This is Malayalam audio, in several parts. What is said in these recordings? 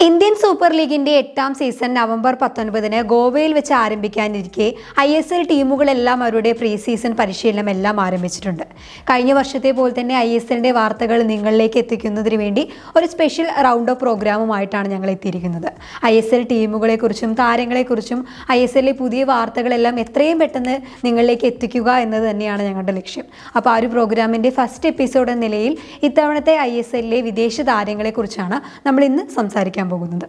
ഇന്ത്യൻ സൂപ്പർ ലീഗിന്റെ എട്ടാം സീസൺ നവംബർ പത്തൊൻപതിന് ഗോവയിൽ വെച്ച് ആരംഭിക്കാനിരിക്കെ ഐ എസ് എൽ ടീമുകളെല്ലാം അവരുടെ പ്രീ സീസൺ പരിശീലനം എല്ലാം ആരംഭിച്ചിട്ടുണ്ട് കഴിഞ്ഞ വർഷത്തെ പോലെ തന്നെ ഐ എസ് എല്ലിന്റെ വാർത്തകൾ നിങ്ങളിലേക്ക് എത്തിക്കുന്നതിന് വേണ്ടി ഒരു സ്പെഷ്യൽ റൗണ്ട് ഓഫ് പ്രോഗ്രാമുമായിട്ടാണ് ഞങ്ങൾ എത്തിയിരിക്കുന്നത് ഐ എസ് എൽ ടീമുകളെക്കുറിച്ചും താരങ്ങളെക്കുറിച്ചും ഐ എസ് എല്ലിലെ പുതിയ വാർത്തകളെല്ലാം എത്രയും പെട്ടെന്ന് നിങ്ങളിലേക്ക് എത്തിക്കുക എന്നത് തന്നെയാണ് ഞങ്ങളുടെ ലക്ഷ്യം അപ്പോൾ ആ ഒരു പ്രോഗ്രാമിന്റെ ഫസ്റ്റ് എപ്പിസോഡ് എന്ന നിലയിൽ ഇത്തവണത്തെ ഐ എസ് എല്ലിലെ വിദേശ താരങ്ങളെക്കുറിച്ചാണ് നമ്മൾ ഇന്ന് സംസാരിക്കാൻ പോകുന്നത്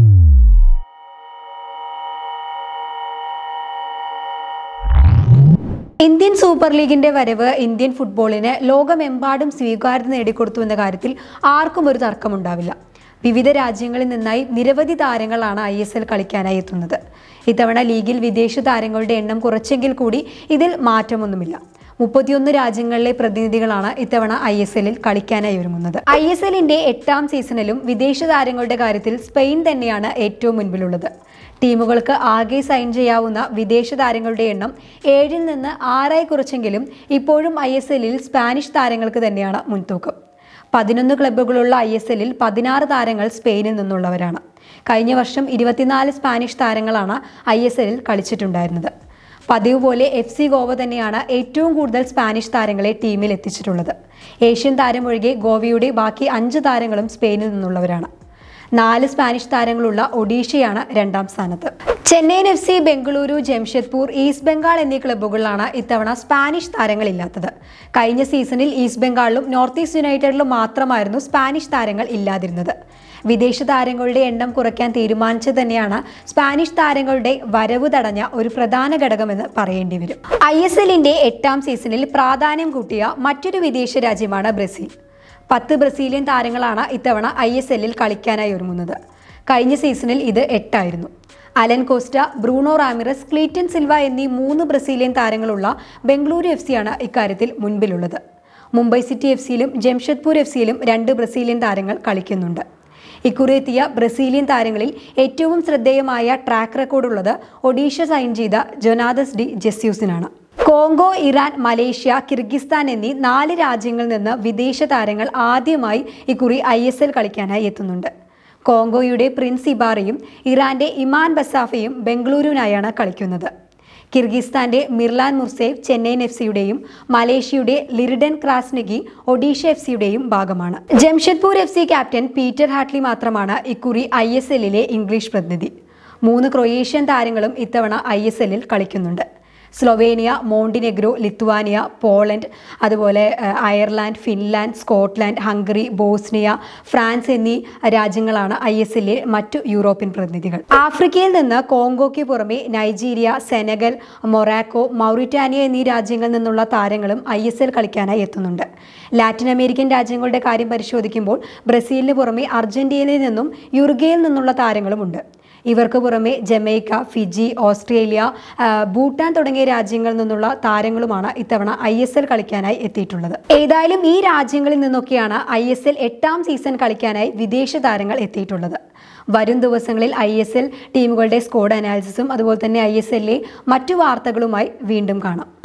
ഇന്ത്യൻ സൂപ്പർ ലീഗിന്റെ വരവ് ഇന്ത്യൻ ഫുട്ബോളിന് ലോകമെമ്പാടും സ്വീകാര്യത നേടിക്കൊടുത്തു എന്ന കാര്യത്തിൽ ആർക്കും ഒരു തർക്കമുണ്ടാവില്ല വിവിധ രാജ്യങ്ങളിൽ നിന്നായി നിരവധി താരങ്ങളാണ് ഐ എസ് എൽ കളിക്കാനായി എത്തുന്നത് ഇത്തവണ ലീഗിൽ വിദേശ താരങ്ങളുടെ എണ്ണം കുറച്ചെങ്കിൽ കൂടി ഇതിൽ മാറ്റമൊന്നുമില്ല മുപ്പത്തിയൊന്ന് രാജ്യങ്ങളിലെ പ്രതിനിധികളാണ് ഇത്തവണ ഐ എസ് എല്ലിൽ കളിക്കാനായി ഒരുങ്ങുന്നത് ഐ എസ് എല്ലിന്റെ എട്ടാം സീസണിലും വിദേശ താരങ്ങളുടെ കാര്യത്തിൽ സ്പെയിൻ തന്നെയാണ് ഏറ്റവും മുൻപിലുള്ളത് ടീമുകൾക്ക് ആകെ സൈൻ ചെയ്യാവുന്ന വിദേശ താരങ്ങളുടെ എണ്ണം ഏഴിൽ നിന്ന് ആറായി കുറച്ചെങ്കിലും ഇപ്പോഴും ഐ എസ് എല്ലിൽ സ്പാനിഷ് താരങ്ങൾക്ക് തന്നെയാണ് മുൻതൂക്കം പതിനൊന്ന് ക്ലബ്ബുകളുള്ള ഐ എസ് എല്ലിൽ പതിനാറ് താരങ്ങൾ സ്പെയിനിൽ നിന്നുള്ളവരാണ് കഴിഞ്ഞ വർഷം ഇരുപത്തിനാല് സ്പാനിഷ് താരങ്ങളാണ് ഐ എസ് എല്ലിൽ കളിച്ചിട്ടുണ്ടായിരുന്നത് പതിവ് പോലെ എഫ് സി ഗോവ തന്നെയാണ് ഏറ്റവും കൂടുതൽ സ്പാനിഷ് താരങ്ങളെ ടീമിൽ എത്തിച്ചിട്ടുള്ളത് ഏഷ്യൻ താരം ഒഴികെ ഗോവയുടെ ബാക്കി അഞ്ച് താരങ്ങളും സ്പെയിനിൽ നിന്നുള്ളവരാണ് നാല് സ്പാനിഷ് താരങ്ങളുള്ള ഒഡീഷയാണ് രണ്ടാം സ്ഥാനത്ത് Chennaiyin F C Bengaluru Jamshedpur East Bengal എന്നീ ക്ലബ്ബുകളിലാണ് ഇത്തവണ സ്പാനിഷ് താരങ്ങളില്ലാത്തത് കഴിഞ്ഞ സീസണിൽ ഈസ്റ്റ് ബംഗാളിലും നോർത്ത് ഈസ്റ്റ് യുണൈറ്റഡിലും മാത്രമായിരുന്നു സ്പാനിഷ് താരങ്ങൾ ഇല്ലാതിരുന്നത് വിദേശ താരങ്ങളുടെ എണ്ണം കുറയ്ക്കാൻ തീരുമാനിച്ചത് തന്നെയാണ് സ്പാനിഷ് താരങ്ങളുടെ വരവ് തടഞ്ഞ ഒരു പ്രധാന ഘടകമെന്ന് പറയേണ്ടി വരും ഐ എസ് എല്ലിന്റെ എട്ടാം സീസണിൽ പ്രാധാന്യം കൂട്ടിയ മറ്റൊരു വിദേശ രാജ്യമാണ് ബ്രസീൽ പത്ത് ബ്രസീലിയൻ താരങ്ങളാണ് ഇത്തവണ ഐ എസ് എല്ലിൽ കളിക്കാനായി ഒരുങ്ങുന്നത് കഴിഞ്ഞ സീസണിൽ ഇത് എട്ടായിരുന്നു Alan Costa Bruno Ramires Cleiton Silva എന്നീ മൂന്ന് ബ്രസീലിയൻ താരങ്ങളുള്ള ബംഗളൂരു എഫ് സിയാണ് ഇക്കാര്യത്തിൽ മുൻപിലുള്ളത് മുംബൈ സിറ്റി എഫ് സിയിലും ജംഷഡ്പൂർ എഫ് സിയിലും രണ്ട് ബ്രസീലിയൻ താരങ്ങൾ കളിക്കുന്നുണ്ട് ഇക്കുറി എത്തിയ ബ്രസീലിയൻ താരങ്ങളിൽ ഏറ്റവും ശ്രദ്ധേയമായ ട്രാക്ക് റെക്കോർഡുള്ളത് ഒഡീഷ സൈൻ ചെയ്ത ജൊനാദസ് ഡി ജെസ്യൂസിനാണ് കോങ്കോ ഇറാൻ മലേഷ്യ കിർഗിസ്ഥാൻ എന്നീ നാല് രാജ്യങ്ങളിൽ നിന്ന് വിദേശ താരങ്ങൾ ആദ്യമായി ഇക്കുറി ഐ എസ് എൽ കളിക്കാനായി എത്തുന്നുണ്ട് കോങ്കോയുടെ പ്രിൻസ് ഇബാറയും ഇറാന്റെ ഇമാൻ ബസാഫയും ബംഗളൂരുവിനായാണ് കളിക്കുന്നത് കിർഗിസ്ഥാന്റെ മിർലാൻ മുർസേവ് ചെന്നൈയിൻ എഫ് സിയുടെയും മലേഷ്യയുടെ ലിറിഡൻ ക്രാസ്നിഗി ഒഡീഷ എഫ് സിയുടെയും ഭാഗമാണ് Jamshedpur F C captain Peter Hartley മാത്രമാണ് ഇക്കുറി ഐ എസ് എല്ലിലെ ഇംഗ്ലീഷ് പ്രതിനിധി മൂന്ന് ക്രൊയേഷ്യൻ താരങ്ങളും ഇത്തവണ ഐ എസ് എല്ലിൽ കളിക്കുന്നുണ്ട് സ്ലൊവേനിയ മോണ്ടിനെഗ്രോ ലിത്വാനിയ പോളണ്ട് അതുപോലെ ഏഹ്, Ireland Finland Scotland Hungary Bosnia France എന്നീ രാജ്യങ്ങളാണ് ഐ എസ് എല്ലിലെ മറ്റു യൂറോപ്യൻ പ്രതിനിധികൾ ആഫ്രിക്കയിൽ നിന്ന് കോങ്കോയ്ക്ക് പുറമെ നൈജീരിയ സെനഗൽ മൊറാക്കോ മൗറിറ്റാനിയ എന്നീ രാജ്യങ്ങളിൽ നിന്നുള്ള താരങ്ങളും ഐ എസ് എൽ കളിക്കാനായി എത്തുന്നുണ്ട് ലാറ്റിൻ അമേരിക്കൻ രാജ്യങ്ങളുടെ കാര്യം പരിശോധിക്കുമ്പോൾ ബ്രസീലിന് പുറമെ അർജന്റീനയിൽ നിന്നും യുറുഗയിൽ നിന്നുള്ള താരങ്ങളുമുണ്ട് ഇവർക്ക് പുറമെ ജമൈക്ക ഫിജി ഓസ്ട്രേലിയ ആ, ഭൂട്ടാൻ തുടങ്ങിയ രാജ്യങ്ങളിൽ നിന്നുള്ള താരങ്ങളുമാണ് ഇത്തവണ ഐ എസ് എൽ കളിക്കാനായി എത്തിയിട്ടുള്ളത് ഏതായാലും ഈ രാജ്യങ്ങളിൽ നിന്നൊക്കെയാണ് ഐ എസ് എൽ എട്ടാം സീസൺ കളിക്കാനായി വിദേശ താരങ്ങൾ എത്തിയിട്ടുള്ളത് വരും ദിവസങ്ങളിൽ ഐ എസ് എൽ ടീമുകളുടെ സ്കോഡ് അനാലിസിസും അതുപോലെ തന്നെ ഐ എസ് എല്ലിലെ മറ്റു വാർത്തകളുമായി വീണ്ടും കാണാം